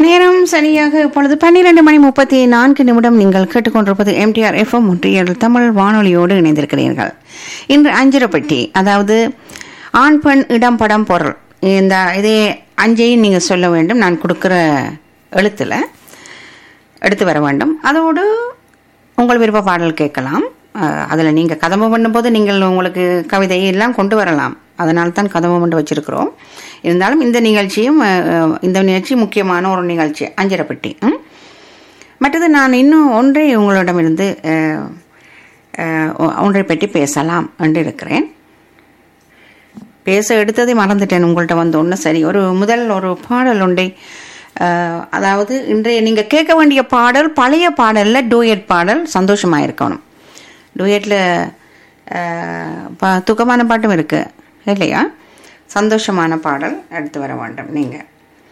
நேரம் சரியாக இப்பொழுது பன்னிரண்டு மணி முப்பத்தி நான்கு நிமிடம் நீங்கள் கேட்டுக்கொண்டிருப்பது எம்டிஆர் எஃப்எம் ஒன்றியல் தமிழ் வானொலியோடு இணைந்திருக்கிறீர்கள் இன்று அஞ்சிரப்பட்டி அதாவது ஆண் பெண் இடம் படம் பொருள் இந்த இதே அஞ்சையும் நீங்கள் சொல்ல வேண்டும் நான் கொடுக்குற எழுத்தில் எடுத்து வர வேண்டும் அதோடு உங்கள் விருப்ப பாடல் கேட்கலாம் அதில் நீங்கள் கதம்பம் பண்ணும்போது நீங்கள் உங்களுக்கு கவிதை எல்லாம் கொண்டு வரலாம் அதனால தான் கதம்பம் பண்ணி வச்சிருக்கிறோம் இருந்தாலும் இந்த நிகழ்ச்சியும் அஹ், இந்த நிகழ்ச்சி முக்கியமான ஒரு நிகழ்ச்சி அஞ்சரப்பட்டி ம்? மற்றது நான் இன்னும் ஒன்றை உங்களிடமிருந்து அஹ், அஹ், ஒன்றை பற்றி பேசலாம் என்று இருக்கிறேன் பேச எடுத்ததை மறந்துட்டேன் உங்கள்கிட்ட வந்து ஒன்று சரி ஒரு முதல் ஒரு பாடல் ஒன்றை அஹ், அதாவது இன்றைய நீங்கள் கேட்க வேண்டிய பாடல் பழைய பாடலில் டூயட் பாடல் சந்தோஷமாக இருக்கணும் டூயட்டில் துக்கமான பாட்டும் இருக்கு இல்லையா சந்தோஷமான பாடல் எடுத்து வர வேண்டும் நீங்கள்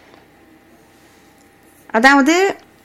அதாவது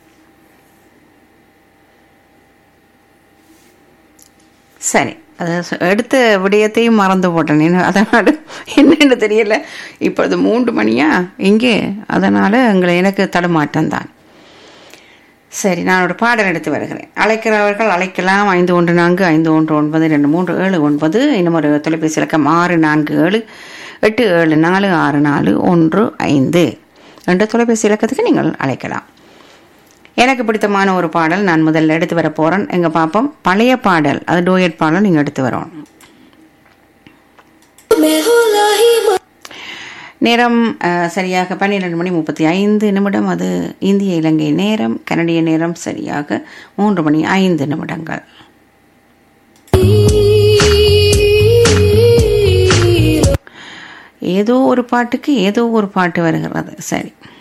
சரி அது ச- எடுத்த விடயத்தையும் மறந்து போட்டேன் என்ன அதனால் என்னன்னு தெரியல இப்பொழுது மூன்று மணியா இங்கே அதனால் எங்களை எனக்கு தடுமாட்டம் தான் சரி நான் ஒரு பாடல் எடுத்து வருகிறேன் அழைக்கிறவர்கள் அழைக்கலாம் ஐந்து ஒன்று நான்கு ஐந்து ஒன்று ஒன்பது ரெண்டு மூன்று ஏழு ஒன்பது இன்னும் ஒரு தொலைபேசி இலக்கம் ஆறு நான்கு ஏழு எட்டு ஏழு நாலு ஆறு நாலு ஒன்று ஐந்து என்ற தொலைபேசி இலக்கத்துக்கு நீங்கள் அழைக்கலாம் எனக்கு பிடித்தமான ஒரு பாடல் நான் முதல்ல எடுத்து வர போறேன் எங்க பாப்போம் பழைய பாடல் அது டோயட் பாடல் நீங்க எடுத்து வரணும் நேரம் அஹ், சரியாக பன்னிரெண்டு மணி முப்பத்தி ஐந்து நிமிடம் அது இந்திய இலங்கை நேரம் கனடிய நேரம் சரியாக மூன்று மணி ஐந்து நிமிடங்கள் ஏதோ ஒரு பாட்டுக்கு ஏதோ ஒரு பாட்டு வருகிறது சரி